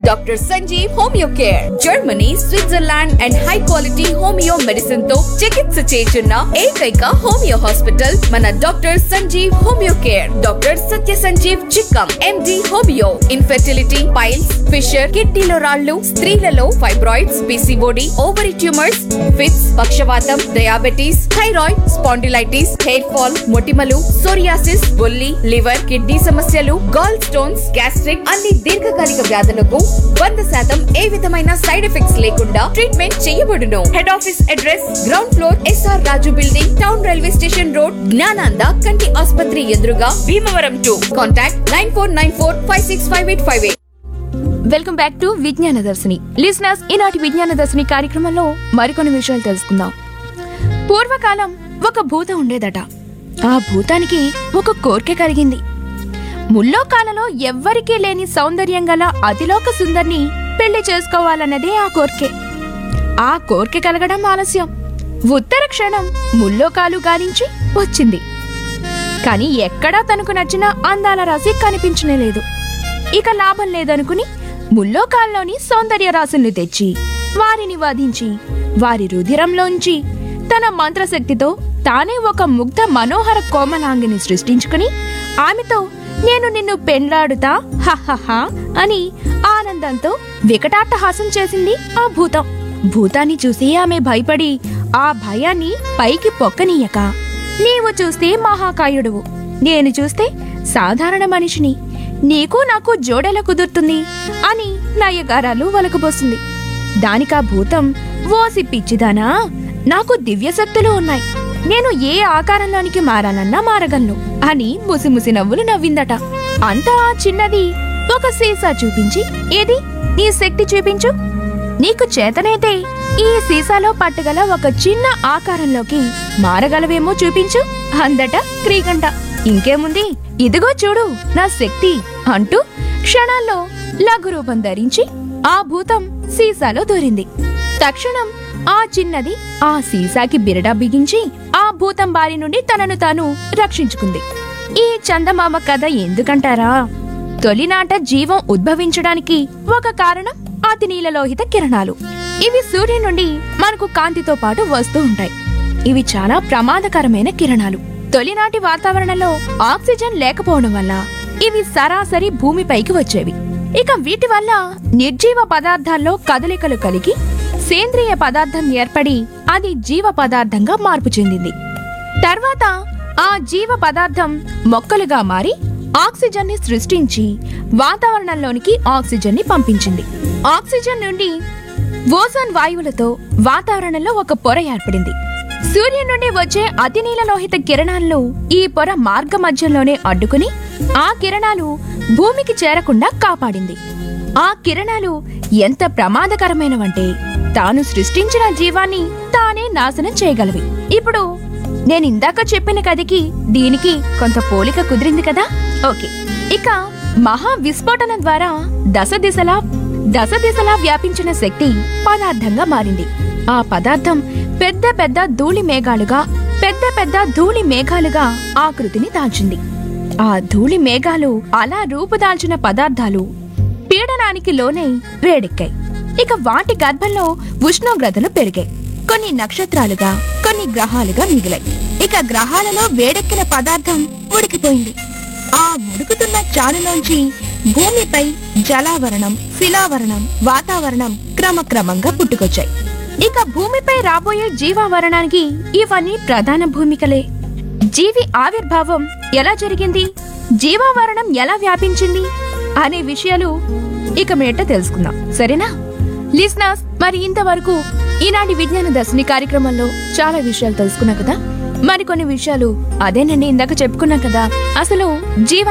doctor Sanjeev homeo care Germany Switzerland and high quality homeo medicine తో చికిత్స చేయుచున్న ఏకైక హోమియో హాస్పిటల్ మన doctor Sanjeev homeo care doctor Satya Sanjeev Chikkam MD homeo infertility piles fissure కిడ్నీలో రాళ్లు స్త్రీలలో fibroids PCOD ovary tumours fits పక్షవాతం diabetes thyroid spondylitis hair fall మొటిమలు సోరియాసిస్ బొల్లి లివర్ కిడ్నీ సమస్యలు గాల్ స్టోన్స్ గ్యాస్ట్రిక్ అన్ని దీర్ఘకాలిక వ్యాధులకు వంద శాతం ఏ విధమైన సైడ్ ఎఫెక్ట్స్ లేకుండా ట్రీట్మెంట్ చేయబడును head office address ground floor SR Raju building town railway station road Gnananda కంటి ఆసుపత్రి ఎదురుగా Bhimavaram to contact nine four nine four five six five eight five eight welcome back to Vignana Darshini listeners ఈనాటి విజ్ఞాన దర్శిని కార్యక్రమంలో మరికొన్ని విషయాలు తెలుసుకుందాం పూర్వకాలం ఒక భూతం ఉండేదట ఆ భూతానికి ఒక కోరిక కలిగింది ముల్లోకాలలో ఎవ్వరికీ లేని సౌందర్యం గల అతిలోక సుందర్ని పెళ్లి చేసుకోవాలన్నదే ఆ కోరికే ఆ కోరిక కలగడం ఆలస్యం ఉత్తర క్షణం ముల్లోకాలు గాలించి వచ్చింది కాని ఎక్కడా తనకు నచ్చిన అందాల రాశి కనిపించనే లేదు ఇక లాభం లేదనుకుని ముల్లోకాల్లోని సౌందర్య రాసుల్ని తెచ్చి వారిని వధించి వారి రుధిరంలోంచి తన మంత్రశక్తితో తానే ఒక ముగ్ధ మనోహర కోమలాంగిని సృష్టించుకుని ఆమెతో నేను నిన్ను పెండ్లాడుతా హహహ అని ఆనందంతో వికటాట్టహాసం చేసింది ఆ భూతం భూతాన్ని చూసి ఆమె భయపడి ఆ భయాన్ని పైకి పొక్కనీయక నీవు చూస్తే మహాకాయుడువు నేను చూస్తే సాధారణ మనిషిని నీకు నాకు జోడెల కుదురుతుంది అని నయగారాలు వలకబోసింది దానికా భూతం ఓసి పిచ్చిదానా నాకు దివ్యశక్తులు ఉన్నాయి నేను ఏ ఆకారంలోనికి మారాలన్నా మారగలను అని ముసిముసి నవ్వులు నవ్విందట అంతా ఆ చిన్నది ఒక సీసా చూపించి ఏది నీ శక్తి చూపించు నీకు చేతనైతే ఈ సీసాలో పట్టగల ఒక చిన్న ఆకారంలోకి మారగలవేమో చూపించు అందట క్రీకంట ఇంకేముంది ఇదిగో చూడు నా శక్తి అంటూ క్షణాల్లో లఘు రూపం ధరించి ఆ భూతం సీసాలో దూరింది తక్షణం ఆ చిన్నది ఆ సీసాకి బిరడా బిగించి ఆ భూతం బారి నుండి తనను తాను రక్షించుకుంది ఈ చందమామ కథ ఎందుకంటారా తొలినాట జీవం ఉద్భవించడానికి ఒక కారణం అతి నీలలోహిత కిరణాలు ఇవి సూర్యుని నుండి మనకు కాంతితో పాటు వస్తూ ఉంటాయి ఇవి చాలా ప్రమాదకరమైన కిరణాలు తొలినాటి వాతావరణంలో ఆక్సిజన్ లేకపోవడం వల్ల ఇవి సరాసరి భూమిపైకి వచ్చేవి ఇక వీటి వల్ల నిర్జీవ పదార్థాల్లో కదలికలు కలిగి సేంద్రియ పదార్థం ఏర్పడి అది జీవ పదార్థంగా మార్పు చెందింది తర్వాత ఆ జీవ పదార్థం మొక్కలుగా మారి ఆక్సిజన్ ని సృష్టించి వాతావరణంలోనికి ఆక్సిజన్ ని పంపించింది ఆక్సిజన్ నుండి ఓజోన్ వాయువులతో వాతావరణంలో ఒక పొర ఏర్పడింది సూర్యుని నుండి వచ్చే అతి నీలలోహిత కిరణాలను ఈ పొర మార్గ మధ్యంలోనే అడ్డుకుని ఆ కిరణాలు భూమికి చేరకుండా కాపాడింది ఆ కిరణాలు ఎంత ప్రమాదకరమైనవంటే తాను సృష్టించిన జీవాన్ని తానే నాశనం చేయగలవి ఇప్పుడు నేను ఇందాక చెప్పిన కథకి దీనికి కొంత పోలిక కుదిరింది కదా ఓకే ఇక మహా విస్ఫోటనం ద్వారా దశ దిశలా దశ దిశలా వ్యాపించిన శక్తి పదార్థంగా మారింది ఆ పదార్థం పెద్ద పెద్ద ధూళి మేఘాలుగా పెద్ద పెద్ద ధూళి మేఘాలుగా ఆకృతిని దాల్చింది ఆ ధూళి మేఘాలు అలా రూపుదాల్చిన పదార్థాలు పీడనానికి లోనై వేడెక్కాయి ఇక వాటి గర్భంలో ఉష్ణోగ్రతలు పెరిగాయి కొన్ని నక్షత్రాలుగా కొన్ని గ్రహాలుగా మిగిలాయి ఇక గ్రహాలలో వేడెక్కిన పదార్థం ఉడికిపోయింది ఆ ఉడుకుతున్న చాలులోంచి భూమిపై జలావరణం శిలావరణం వాతావరణం క్రమక్రమంగా పుట్టుకొచ్చాయి ఇక భూమిపై రాబోయే జీవావరణానికి ఇవన్నీ ప్రధాన భూమికలే జీవి ఆవిర్భావం ఎలా జరిగింది జీవావరణం ఎలా వ్యాపించింది అనే విషయాలు ఇక మీట తెలుసుకుందాం సరేనా లిస్నర్స్ మరి ఇంతవరకు ఈనాటి విజ్ఞాన దర్శిని కార్యక్రమంలో చాలా విషయాలు తెలుసుకున్నా కదా మరికొన్ని విషయాలు అదేనండి ఇందాక చెప్పుకున్నాం కదా అసలు జీవ